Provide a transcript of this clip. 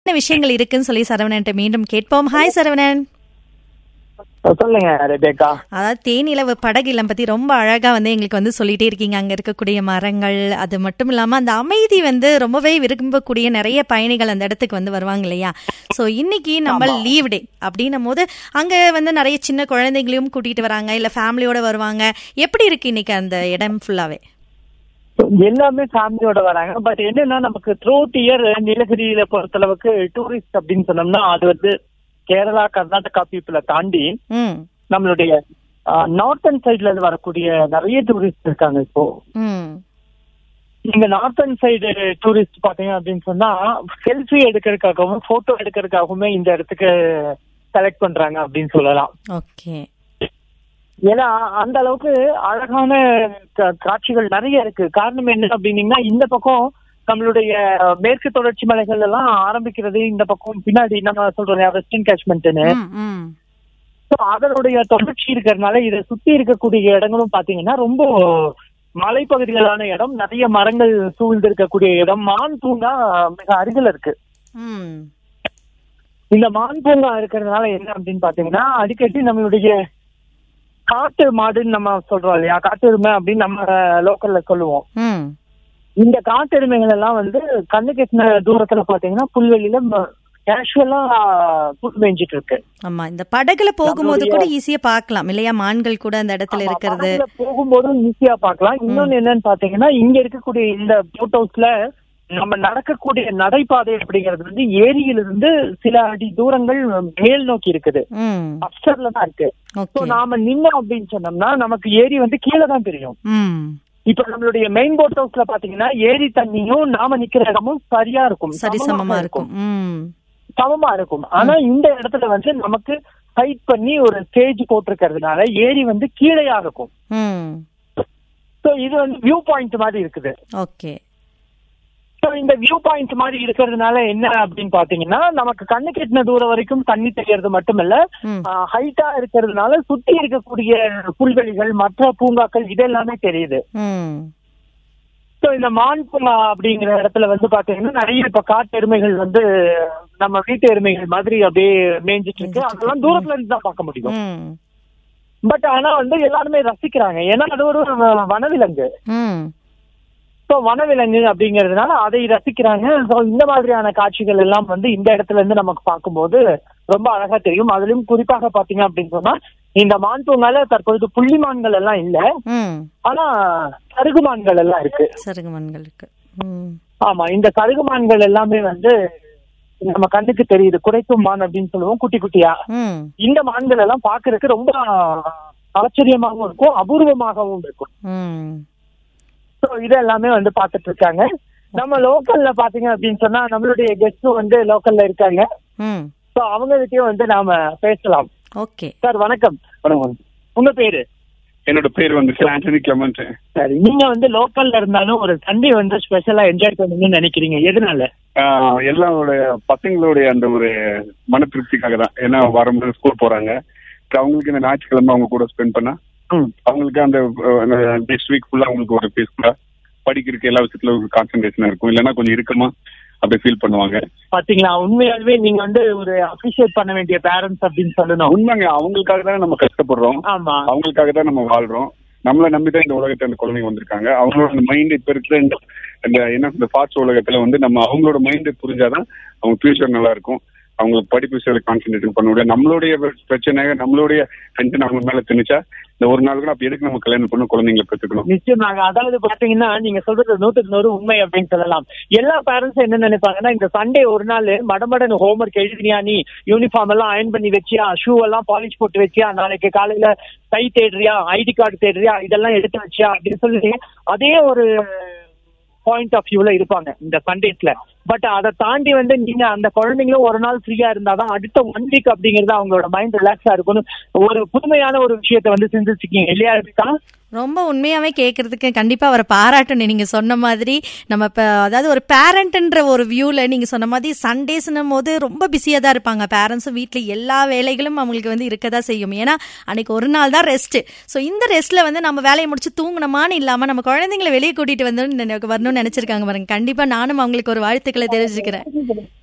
என்ன விஷயங்கள் இருக்குன்னு சொல்லி சரவணன்ட்ட மீண்டும் கேட்போம் ஹாய் சரவணன் சொல்லுங்க ரெபேக்கா அதாவது தேனிலவு படகு இல்லம் பத்தி ரொம்ப அழகா வந்து எங்களுக்கு வந்து சொல்லிட்டே இருக்கீங்க அங்க இருக்கக்கூடிய மரங்கள் அது மட்டும் இல்லாம அந்த அமைதி வந்து ரொம்பவே விரும்பக்கூடிய நிறைய பயணிகள் அந்த இடத்துக்கு வந்து வருவாங்க இல்லையா சோ இன்னைக்கு நம்ம லீவ் டே அப்படின்னும் போது அங்க வந்து நிறைய சின்ன குழந்தைங்களையும் கூட்டிட்டு வராங்க இல்ல ஃபேமிலியோட வருவாங்க எப்படி இருக்கு இன்னைக்கு அந்த இடம் ஃபுல்லாவே எல்லாமே ஃபேமிலியோட வராங்க பட் என்னன்னா நமக்கு த்ரூட் இயர் நீலகிரியில பொறுத்தளவுக்கு டூரிஸ்ட் அப்படின்னு சொன்னோம்னா அது வந்து கேரளா கர்நாடகா பீப்புளை தாண்டி ம் நம்மளுடைய நார்த்தன் சைட்ல இருந்து வரக்கூடிய நிறைய டூரிஸ்ட் இருக்காங்க இப்போ ம் நீங்க நார்த்தன் சைடு டூரிஸ்ட் பாத்தீங்க அப்படின்னு சொன்னா செல்ஃபி எடுக்கிறதுக்காகவும் போட்டோ எடுக்கிறதுக்காகவுமே இந்த இடத்துக்கு செலக்ட் பண்றாங்க அப்படின்னு சொல்லலாம் ஓகே ஏன்னா அந்த அளவுக்கு அழகான கா- காட்சிகள் நிறைய இருக்கு காரணம் என்ன அப்படின்னீங்கன்னா இந்த பக்கம் நம்மளுடைய மேற்கு தொடர்ச்சி மலைகள் எல்லாம் ஆரம்பிக்கிறது இந்த பக்கம் பின்னாடி நம்ம சொல்றோம் வெஸ்டர்ன் கேஷ்மெண்ட்னு ம் ம் ஸோ அதனுடைய தொடர்ச்சி இருக்கிறதுனால இதை சுத்தி இருக்கக்கூடிய இடங்களும் பாத்தீங்கன்னா ரொம்ப மலைப்பகுதிகளான இடம் நிறைய மரங்கள் சூழ்ந்து இருக்கக்கூடிய இடம் மான் பூங்கா மிக அருகில் இருக்கு ம் இந்த மான் பூங்கா இருக்கிறதுனால என்ன அப்படின்னு பாத்தீங்கன்னா அடிக்கடி நம்மளுடைய காட்டு மாடுன்னு நம்ம சொல்றோம் இல்லையா காட்டெருமை அப்படின்னு நம்ம லோக்கல்ல சொல்லுவோம் ம் இந்த காட்டெருமைகள் எல்லாம் வந்து கண்ணு கெட்டின தூரத்துல பாத்தீங்கன்னா புல்வெளியில கேஷுவலா புல் மேய்ஞ்சிட்டு இருக்கு ஆமா இந்த படகுல போகும்போது கூட ஈஸியா பார்க்கலாம் இல்லையா மான்கள் கூட அந்த இடத்துல ஆமா, இருக்கிறது படகுல போகும்போதும் ஈஸியா பார்க்கலாம் இன்னொன்னு என்னன்னு பாத்தீங்கன்னா இங்க இருக்கக்கூடிய இந்த போட் ஹவுஸ்ல நம்ம நடக்கக்கூடிய நடைபாதை அப்படிங்கிறது வந்து ஏரியிலிருந்து சில அடி தூரங்கள் மேல் நோக்கி இருக்குது ம் அப்சர்ல தான் இருக்கு ஸோ ஓகே நாம நின்னோம் அப்படின்னு சொன்னோம்னா நமக்கு ஏரி வந்து கீழே தான் தெரியும் ம் இப்ப நம்மளுடைய மெயின் போட் ஹவுஸ்ல பாத்தீங்கன்னா ஏரி தண்ணியும் நாம நிக்கிற இடமும் சரியா இருக்கும் சரி சமமா இருக்கும் ம் சமமா இருக்கும் ஆனா இந்த இடத்துல வந்து நமக்கு ஃபைட் பண்ணி ஒரு ஸ்டேஜ் போட்டிருக்கிறதுனால ஏரி வந்து கீழையா இருக்கும் ம் சோ இது வந்து வியூ பாயிண்ட் மாதிரி இருக்குது ஓகே சோ இந்த வியூ பாயிண்ட் மாதிரி இருக்கிறதுனால என்ன அப்படின்னு பாத்தீங்கன்னா நமக்கு கண்ணு கெட்டின தூரம் வரைக்கும் தண்ணி தெரியறது மட்டுமல்ல ம் ஹைட்டா இருக்கிறதுனால சுத்தி இருக்கக்கூடிய புல்வெளிகள் மற்ற பூங்காக்கள் இதெல்லாமே தெரியுது ம் ஸோ இந்த மான் பூங்கா அப்படிங்கிற இடத்துல வந்து பாத்தீங்கன்னா நிறைய இப்ப காட்டு எருமைகள் வந்து நம்ம வீட்டு எருமைகள் மாதிரி அப்படியே மேய்ஞ்சிட்டு இருக்கு அதெல்லாம் தூரத்துல இருந்து தான் பார்க்க முடியும் ம் பட் ஆனா வந்து எல்லாருமே ரசிக்கிறாங்க ஏன்னா அது ஒரு வ- வனவிலங்கு ம் ஸோ வனவிலங்கு அப்படிங்கிறதுனால அதை ரசிக்கிறாங்க ஸோ இந்த மாதிரியான காட்சிகள் எல்லாம் வந்து இந்த இடத்துல இருந்து நமக்கு பார்க்கும்போது ரொம்ப அழகா தெரியும் அதுலயும் குறிப்பாக பாத்தீங்க அப்படின்னு சொன்னா இந்த மான் பூங்கால தற்பொழுது புள்ளிமான்கள் எல்லாம் இல்ல ம் ஆனா சருகுமான்கள் எல்லாம் இருக்கு சருகுமன்களுக்கு ம் ஆமா இந்த கருகுமான்கள் எல்லாமே வந்து நம்ம கண்ணுக்கு தெரியுது குறைக்கும் மான் அப்படின்னு சொல்லுவோம் குட்டி குட்டியா ம் இந்த மான்கள் எல்லாம் பாக்குறதுக்கு ரொம்ப ஆச்சரியமாகவும் இருக்கும் அபூர்வமாகவும் இருக்கும் ம் ஸோ இது எல்லாமே வந்து பார்த்துட்டு இருக்காங்க நம்ம லோக்கல்ல பாத்தீங்க அப்படின்னு சொன்னா நம்மளுடைய கெஸ்டும் வந்து லோக்கல்ல இருக்காங்க ம் ஸோ அவங்க கிட்டயும் வந்து நாம பேசலாம் ஓகே சார் வணக்கம் வணக்கம் உங்க பேரு என்னோட பேர் வந்து சார் ஆண்டனி கிளமண்ட் சரி நீங்க வந்து லோக்கல்ல இருந்தாலும் ஒரு சண்டே வந்து ஸ்பெஷலா என்ஜாய் பண்ணணும்னு நினைக்கிறீங்க எதனால எல்லாரோட பசங்களுடைய அந்த ஒரு மன திருப்திக்காக தான் ஏன்னா வரும்போது ஸ்கூல் போறாங்க அப்புறம் அவங்களுக்கு இந்த ஞாயிற்றுக்கிழமை அவங்க கூட ஸ்பெண்ட் பண்ணா ம். அவங்களுக்கு அந்த நெக்ஸ்ட் வீக் ஃபுல்லா அவங்களுக்கு ஒரு பீஸ்ஃபுல்லா படிக்கிறதுக்கு எல்லா விஷயத்துல ஒரு கான்சென்ட்ரேஷனா இருக்கும் இல்லைன்னா கொஞ்சம் இறுக்கமா அப்படியே ஃபீல் பண்ணுவாங்க பாத்தீங்களா உண்மையாலுமே நீங்க வந்து ஒரு அப்ரிஷியேட் பண்ண வேண்டிய பேரண்ட்ஸ் அப்படின்னு சொல்லணும் உண்மைங்க அவங்களுக்காக தான் நம்ம கஷ்டப்படுறோம் ஆமா அவங்களுக்காக தான் நம்ம வாழ்றோம் நம்மள நம்பி தான் இந்த உலகத்துல அந்த குழந்தைங்க வந்திருக்காங்க அவங்களோட அந்த மைண்ட் இப்ப இருக்கிற இந்த இந்த என்ன இந்த ஃபாஸ்ட் உலகத்துல வந்து நம்ம அவங்களோட மைண்ட் புரிஞ்சாதான் அவங்க ஃபியூச்சர் நல்லா இருக்கும் அவங்களுக்கு படிப்பு விஷயத்துல கான்சென்ட்ரேட் பண்ண முடியும் நம்மளுடைய பிரச்சனை நம்மளுடைய டென்ஷன் அவங்க மேல திணிச்சா இந்த ஒரு நாள் கூட அப்ப எதுக்கு நம்ம கல்யாணம் பண்ணணும் குழந்தைங்களை பெற்றுக்கணும் நிச்சயமாக அதாவது பாத்தீங்கன்னா நீங்க சொல்றது நூத்துக்கு நூறு உண்மை அப்படின்னு சொல்லலாம் எல்லா பேரண்ட்ஸும் என்ன நினைப்பாங்கன்னா இந்த சண்டே ஒரு நாள் மடமடன் ஹோம்ஒர்க் எழுதினியா நீ யூனிஃபார்ம் எல்லாம் அயன் பண்ணி வச்சியா ஷூ எல்லாம் பாலிஷ் போட்டு வச்சியா நாளைக்கு காலையில டை தேடுறியா ஐடி கார்டு தேடுறியா இதெல்லாம் எடுத்து வச்சியா அப்படின்னு சொல்லி அதே ஒரு பாயிண்ட் ஆஃப் வியூல இருப்பாங்க இந்த சண்டேஸ்ல பட் அதை தாண்டி வந்து நீங்க அந்த குழந்தைங்களும் ஒரு நாள் ஃப்ரீயா இருந்தாதான் அடுத்த ஒன் வீக் அப்படிங்கிறது அவங்களோட மைண்ட் ரிலாக்ஸா இருக்கும்னு ஒரு புதுமையான ஒரு விஷயத்த வந்து சிந்திச்சிருக்கீங்க இல்லையா இருக்கா ரொம்ப உண்மையாவே கேட்கறதுக்கு கண்டிப்பா அவரை பாராட்டணும் நீங்க சொன்ன மாதிரி நம்ம இப்ப அதாவது ஒரு பேரண்ட்ன்ற ஒரு வியூல நீங்க சொன்ன மாதிரி சண்டேஸ்னும் போது ரொம்ப பிஸியா தான் இருப்பாங்க பேரண்ட்ஸும் வீட்ல எல்லா வேலைகளும் அவங்களுக்கு வந்து இருக்கதான் செய்யும் ஏன்னா அன்னைக்கு ஒரு நாள் தான் ரெஸ்ட் ஸோ இந்த ரெஸ்ட்ல வந்து நம்ம வேலையை முடிச்சு தூங்கணுமான்னு இல்லாம நம்ம குழந்தைங்களை வெளியே கூட்டிட்டு வந்து வரணும்னு நினைச்சிருக்காங்க பாருங்க கண்டிப்பா நானும் அவங்களுக்கு ஒரு வாழ்த்துக்களை தெரிவிச்சுக்கிறேன்